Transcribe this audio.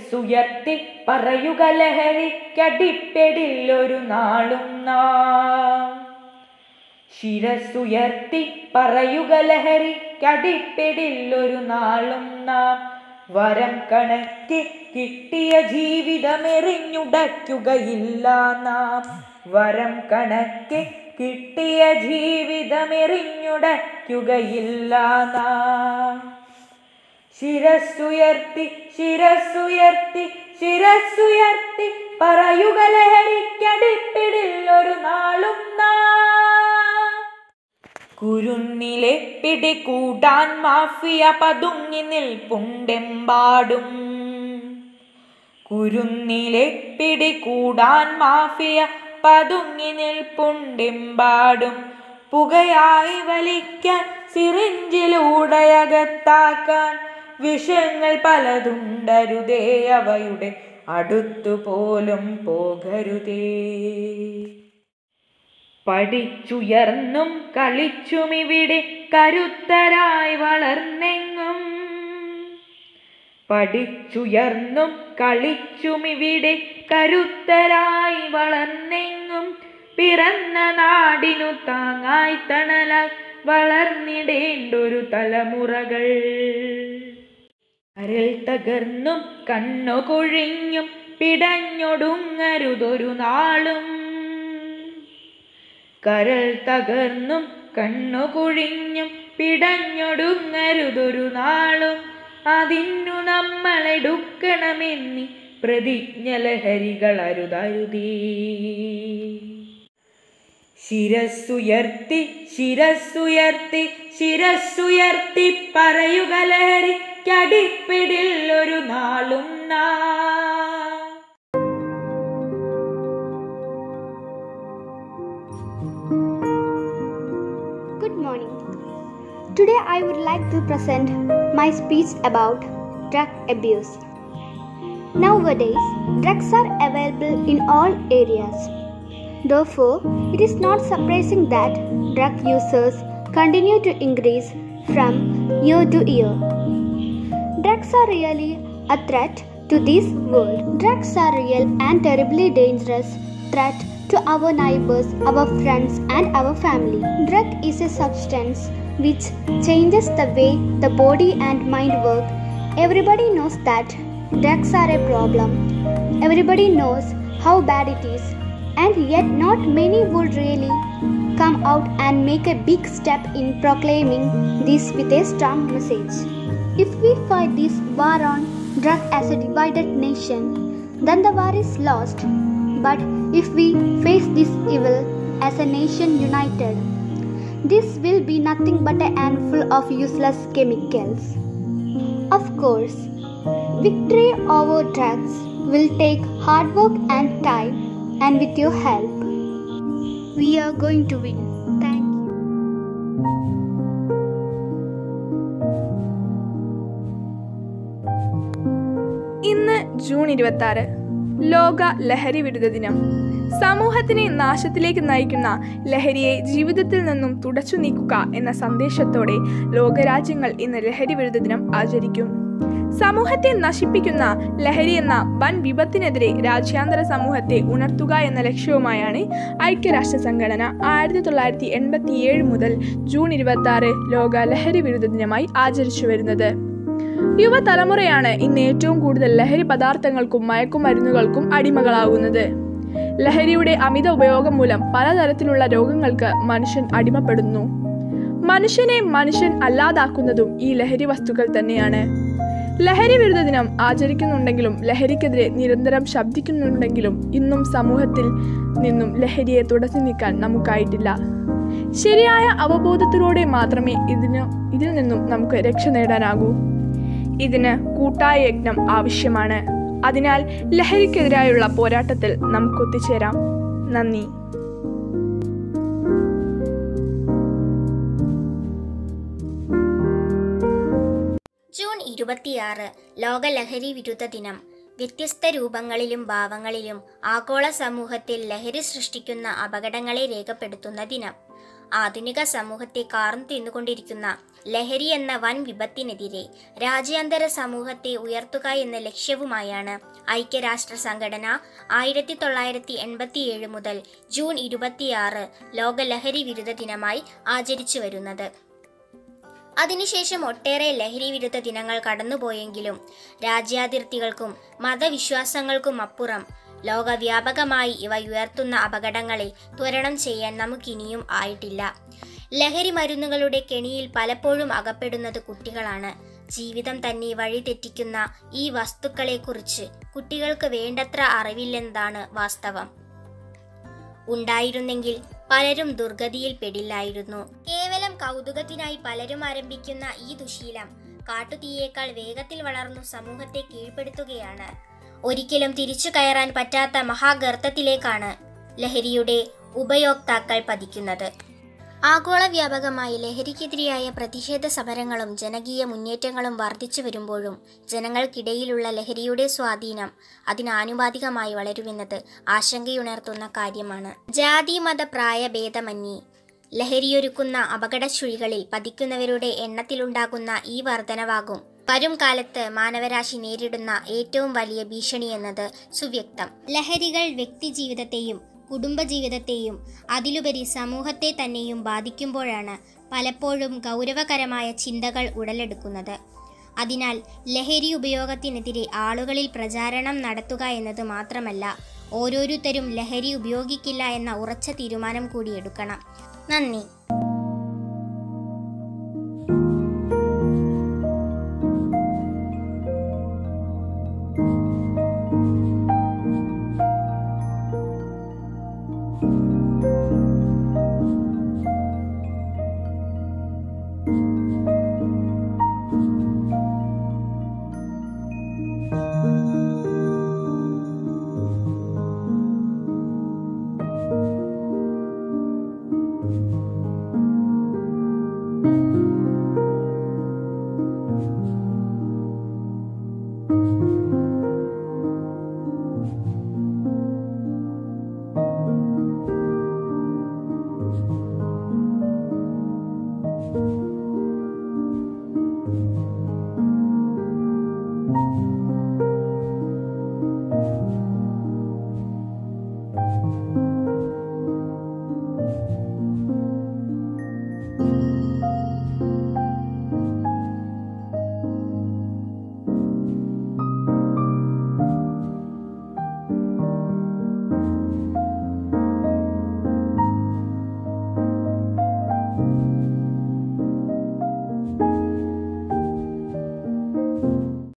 ശിരസുയർത്തി പറയുക ലഹരിക്കടിപ്പെടില്ലൊരു നാളും നാം ശിരസുയർത്തി പറയുക ലഹരിക്കടിപ്പെടില്ലൊരു നാളും നാം വരം കണക്കി കിട്ടിയ ജീവിതമെറിഞ്ഞുടയ്ക്കുകയില്ല നാം വരം കണക്കി കിട്ടിയ ജീവിതമെറിഞ്ഞുടയ്ക്കുകയില്ല നാം ശിരസുയർത്തി ശിരസുയർത്തി ശിരസുയർത്തി പറയുക ലഹരിക്കടിപ്പിടില്ലൊരു നാളും നാം കുരുന്നിലെ പിടികൂടാൻ മാഫിയ പതുങ്ങി നിൽപ്പുണ്ടെമ്പാടും കുരുന്നിലെ പിടികൂടാൻ മാഫിയ പതുങ്ങി നിൽപ്പുണ്ടെമ്പാടും പുകയായി വലിക്കാൻ സിറിഞ്ചിലൂടെയകത്താക്കാൻ വിഷങ്ങൾ പലതുണ്ടരുതേ അവയുടെ അടുത്തുപോലും പോകരുതേ പഠിച്ചുയർന്നും കളിച്ചുമിവിടെ കരുത്തരായി വളർന്നെങ്ങും പഠിച്ചുയർന്നും കളിച്ചുമിവിടെ കരുത്തരായി വളർന്നെങ്ങും പിറന്ന നാടിനു താങ്ങായി തണലായി വളർന്നിടേണ്ടൊരു തലമുറകൾ അരൽ തകർന്നും കണ്ണു കൊഴിഞ്ഞും പിടഞ്ഞൊടുങ്ങരുതൊരു നാളും കരൾ തകർന്നും കണ്ണു കുഴിഞ്ഞും പിടഞ്ഞൊടുങ്ങരുതൊരു നാളും അതിനു നമ്മളെടുക്കണമെന്നി പ്രതിജ്ഞ ലഹരികൾ അരുതരുതീ ശിരസ്സുയർത്തി ശിരസ്സുയർത്തി ശിരസ്സുയർത്തി പറയുക ലഹരിക്കടിപ്പിടിൽ ഒരു നാളും നാ Good morning. Today I would like to present my speech about drug abuse. Nowadays, drugs are available in all areas. Therefore, it is not surprising that drug users continue to increase from year to year. Drugs are really a threat to this world. Drugs are real and terribly dangerous threat to our neighbors, our friends and our family. Drug is a substance which changes the way the body and mind work. Everybody knows that drugs are a problem. Everybody knows how bad it is. And yet not many would really come out and make a big step in proclaiming this with a strong message. If we fight this war on drug as a divided nation, then the war is lost. But if we face this evil as a nation united, this will be nothing but a handful of useless chemicals. Of course, victory over drugs will take hard work and time, and with your help, we are going to win. Thank you. ഇന്ന് June ഇരുപത്തി ആറ് ലോക ലഹരി വിരുദ്ധ ദിനം സമൂഹത്തിനെ നാശത്തിലേക്ക് നയിക്കുന്ന ലഹരിയെ ജീവിതത്തിൽ നിന്നും തുടച്ചു നീക്കുക എന്ന സന്ദേശത്തോടെ ലോകരാജ്യങ്ങൾ ഇന്ന് ലഹരി വിരുദ്ധ ദിനം ആചരിക്കും സമൂഹത്തെ നശിപ്പിക്കുന്ന ലഹരി എന്ന വൻ വിപത്തിനെതിരെ രാജ്യാന്തര സമൂഹത്തെ ഉണർത്തുക എന്ന ലക്ഷ്യവുമായാണ് ഐക്യരാഷ്ട്ര സംഘടന ആയിരത്തി തൊള്ളായിരത്തി എൺപത്തി ഏഴ് മുതൽ ജൂൺ ഇരുപത്തി ആറ് ലോക ലഹരി വിരുദ്ധ ദിനമായി ആചരിച്ചു വരുന്നത് യുവതലമുറയാണ് ഇന്ന് ഏറ്റവും കൂടുതൽ ലഹരി പദാർത്ഥങ്ങൾക്കും മയക്കുമരുന്നുകൾക്കും അടിമകളാകുന്നത് ലഹരിയുടെ അമിത ഉപയോഗം മൂലം പലതരത്തിലുള്ള രോഗങ്ങൾക്ക് മനുഷ്യൻ അടിമപ്പെടുന്നു മനുഷ്യനെ മനുഷ്യൻ അല്ലാതാക്കുന്നതും ഈ ലഹരി വസ്തുക്കൾ തന്നെയാണ് ലഹരി വിരുദ്ധ ദിനം ആചരിക്കുന്നുണ്ടെങ്കിലും ലഹരിക്കെതിരെ നിരന്തരം ശബ്ദിക്കുന്നുണ്ടെങ്കിലും ഇന്നും സമൂഹത്തിൽ നിന്നും ലഹരിയെ തുടച്ചു നീക്കാൻ നമുക്കായിട്ടില്ല ശരിയായ അവബോധത്തിലൂടെ മാത്രമേ ഇതിന് ഇതിൽ നിന്നും നമുക്ക് രക്ഷ നേടാനാകൂ ഇതിന് കൂട്ടായ യജ്ഞം ആവശ്യമാണ് അതിനാൽ ലഹരിക്കെതിരായുള്ള പോരാട്ടത്തിൽ നമുക്ക് ഒത്തുചേരാം നന്ദി ജൂൺ ഇരുപത്തിയാറ് ലോക ലഹരി വിരുദ്ധ ദിനം വ്യത്യസ്ത രൂപങ്ങളിലും ഭാവങ്ങളിലും ആഗോള സമൂഹത്തിൽ ലഹരി സൃഷ്ടിക്കുന്ന അപകടങ്ങളെ രേഖപ്പെടുത്തുന്ന ദിനം ആധുനിക സമൂഹത്തെ കാർന്നു തിന്നുകൊണ്ടിരിക്കുന്ന ലഹരി എന്ന വൻ വിപത്തിനെതിരെ രാജ്യാന്തര സമൂഹത്തെ ഉയർത്തുക എന്ന ലക്ഷ്യവുമായാണ് ഐക്യരാഷ്ട്ര സംഘടന ആയിരത്തി തൊള്ളായിരത്തി എൺപത്തിയേഴ് മുതൽ ജൂൺ ഇരുപത്തിയാറ് ലോക ലഹരി വിരുദ്ധ ദിനമായി ആചരിച്ചു വരുന്നത് അതിനുശേഷം ഒട്ടേറെ ലഹരി വിരുദ്ധ ദിനങ്ങൾ കടന്നുപോയെങ്കിലും രാജ്യാതിർത്തികൾക്കും മതവിശ്വാസങ്ങൾക്കും അപ്പുറം ലോകവ്യാപകമായി ഇവ ഉയർത്തുന്ന അപകടങ്ങളെ ത്വരണം ചെയ്യാൻ നമുക്കിനിയും ആയിട്ടില്ല ലഹരി മരുന്നുകളുടെ കെണിയിൽ പലപ്പോഴും അകപ്പെടുന്നത് കുട്ടികളാണ് ജീവിതം തന്നെ വഴിതെറ്റിക്കുന്ന ഈ വസ്തുക്കളെക്കുറിച്ച് കുട്ടികൾക്ക് വേണ്ടത്ര അറിവില്ലെന്നതാണ് വാസ്തവം ഉണ്ടായിരുന്നെങ്കിൽ പലരും ദുർഗതിയിൽ പെടില്ലായിരുന്നു കേവലം കൗതുകത്തിനായി പലരും ആരംഭിക്കുന്ന ഈ ദുശീലം കാട്ടുതീയേക്കാൾ വേഗത്തിൽ വളർന്നു സമൂഹത്തെ കീഴ്പ്പെടുത്തുകയാണ് ഒരിക്കലും തിരിച്ചു കയറാൻ പറ്റാത്ത മഹാഗർത്തത്തിലേക്കാണ് ലഹരിയുടെ ഉപയോക്താക്കൾ പതിക്കുന്നത് ആഗോള വ്യാപകമായി ലഹരിക്കെതിരെയായ പ്രതിഷേധ സമരങ്ങളും ജനകീയ മുന്നേറ്റങ്ങളും വർദ്ധിച്ചു വരുമ്പോഴും ജനങ്ങൾക്കിടയിലുള്ള ലഹരിയുടെ സ്വാധീനം അതിനാനുപാതികമായി വളരുമെന്നത് ആശങ്കയുണർത്തുന്ന കാര്യമാണ് ജാതി മത പ്രായ ഭേദമന്യേ ലഹരിയൊരുക്കുന്ന അപകടച്ചുഴികളിൽ പതിക്കുന്നവരുടെ എണ്ണത്തിലുണ്ടാകുന്ന ഈ വർധനവാകും വരും കാലത്ത് മാനവരാശി നേരിടുന്ന ഏറ്റവും വലിയ ഭീഷണിയെന്നത് സുവ്യക്തം ലഹരികൾ വ്യക്തിജീവിതത്തെയും കുടുംബജീവിതത്തെയും അതിലുപരി സമൂഹത്തെ തന്നെയും ബാധിക്കുമ്പോഴാണ് പലപ്പോഴും ഗൗരവകരമായ ചിന്തകൾ ഉടലെടുക്കുന്നത് അതിനാൽ ലഹരി ഉപയോഗത്തിനെതിരെ ആളുകളിൽ പ്രചാരണം നടത്തുക എന്നത് മാത്രമല്ല ഓരോരുത്തരും ലഹരി ഉപയോഗിക്കില്ല എന്ന ഉറച്ച തീരുമാനം കൂടി എടുക്കണം നന്ദി